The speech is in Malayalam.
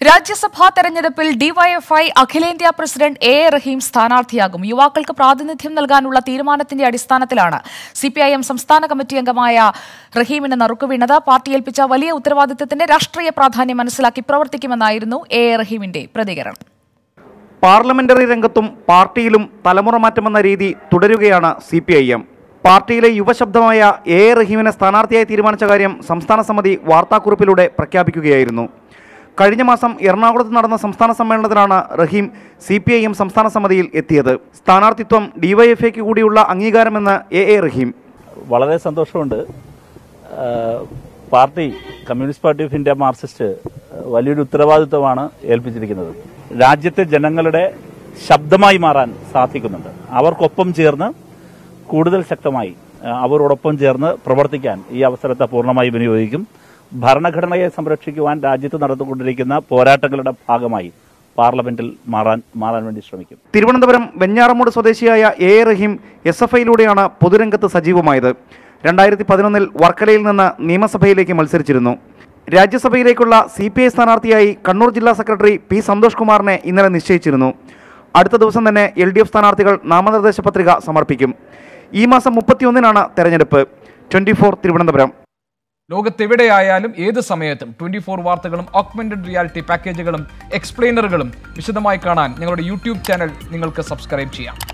രാജ്യസഭാ തെരഞ്ഞെടുപ്പിൽ ഡിവൈഎഫ്ഐ അഖിലേന്ത്യാ പ്രസിഡന്റ് എ എ റഹീം സ്ഥാനാർത്ഥിയാകും യുവാക്കൾക്ക് പ്രാതിനിധ്യം നൽകാനുള്ള തീരുമാനത്തിന്റെ അടിസ്ഥാനത്തിലാണ് സിപിഐഎം സംസ്ഥാന കമ്മിറ്റി അംഗമായ റഹീമിന് നറുക്കുവീണത് പാർട്ടി ഏൽപ്പിച്ച വലിയ ഉത്തരവാദിത്തത്തിന്റെ രാഷ്ട്രീയ പ്രാധാന്യം മനസ്സിലാക്കി പ്രവർത്തിക്കുമെന്നായിരുന്നു എ എ റഹീമിന്റെ പ്രതികരണം പാർലമെന്ററി രംഗത്തും പാർട്ടിയിലും തലമുറ മാറ്റമെന്ന രീതി തുടരുകയാണ് സി പി ഐ എം പാർട്ടിയിലെ യുവശബ്ദമായ എ എ റഹീമിനെ സ്ഥാനാർത്ഥിയായി തീരുമാനിച്ച കാര്യം സംസ്ഥാന സമിതി വാർത്താക്കുറിപ്പിലൂടെ പ്രഖ്യാപിക്കുകയായിരുന്നു കഴിഞ്ഞ മാസം എറണാകുളത്ത് നടന്ന സംസ്ഥാന സമ്മേളനത്തിലാണ് Rahim C P I M സംസ്ഥാന സമിതിയിൽ എത്തിയത് സ്ഥാനാർത്ഥിത്വം ഡിവൈഎഫ്ഐക്ക് കൂടിയുള്ള അംഗീകാരമെന്ന് എ എ റഹീം വളരെ സന്തോഷമുണ്ട് ആ, party communist party of India Marxist വലിയൊരു ഉത്തരവാദിത്വമാണ് ഏൽപ്പിച്ചിരിക്കുന്നത് രാജ്യത്തെ ജനങ്ങളുടെ ശബ്ദമായി മാറാൻ സാധിക്കുന്നുണ്ട് അവർക്കൊപ്പം ചേർന്ന് കൂടുതൽ ശക്തമായി ആ, അവരോടൊപ്പം ചേർന്ന് പ്രവർത്തിക്കാൻ ഈ അവസരത്തെ പൂർണ്ണമായി വിനിയോഗിക്കും ഭരണഘടനയെ സംരക്ഷിക്കുവാൻ രാജ്യത്ത് നടന്നുകൊണ്ടിരിക്കുന്ന പോരാട്ടങ്ങളുടെ ഭാഗമായി പാർലമെന്റിൽ മാറാൻ മാറാൻ വേണ്ടി ശ്രമിക്കും തിരുവനന്തപുരം വെഞ്ഞാറമൂട് സ്വദേശിയായ A A Rahim S F ഐയിലൂടെയാണ് പൊതുരംഗത്ത് സജീവമായത് രണ്ടായിരത്തി പതിനൊന്നിൽ വർക്കലയിൽ നിന്ന് നിയമസഭയിലേക്ക് മത്സരിച്ചിരുന്നു രാജ്യസഭയിലേക്കുള്ള സി പി ഐ സ്ഥാനാർത്ഥിയായി കണ്ണൂർ ജില്ലാ സെക്രട്ടറി പി സന്തോഷ് കുമാറിനെ ഇന്നലെ നിശ്ചയിച്ചിരുന്നു അടുത്ത ദിവസം തന്നെ എൽ ഡി എഫ് സ്ഥാനാർത്ഥികൾ നാമനിർദ്ദേശ പത്രിക സമർപ്പിക്കും ഈ മാസം മുപ്പത്തിയൊന്നിനാണ് തെരഞ്ഞെടുപ്പ് ട്വന്റി ഫോർ തിരുവനന്തപുരം ലോകത്തെവിടെയായാലും ഏത് സമയത്തും ട്വന്റി ഫോർ വാർത്തകളും ഓഗ്മെന്റഡ് റിയാലിറ്റി പാക്കേജുകളും എക്സ്പ്ലെയിനറുകളും വിശദമായി കാണാൻ ഞങ്ങളുടെ യൂട്യൂബ് ചാനൽ നിങ്ങൾക്ക് സബ്സ്ക്രൈബ് ചെയ്യാം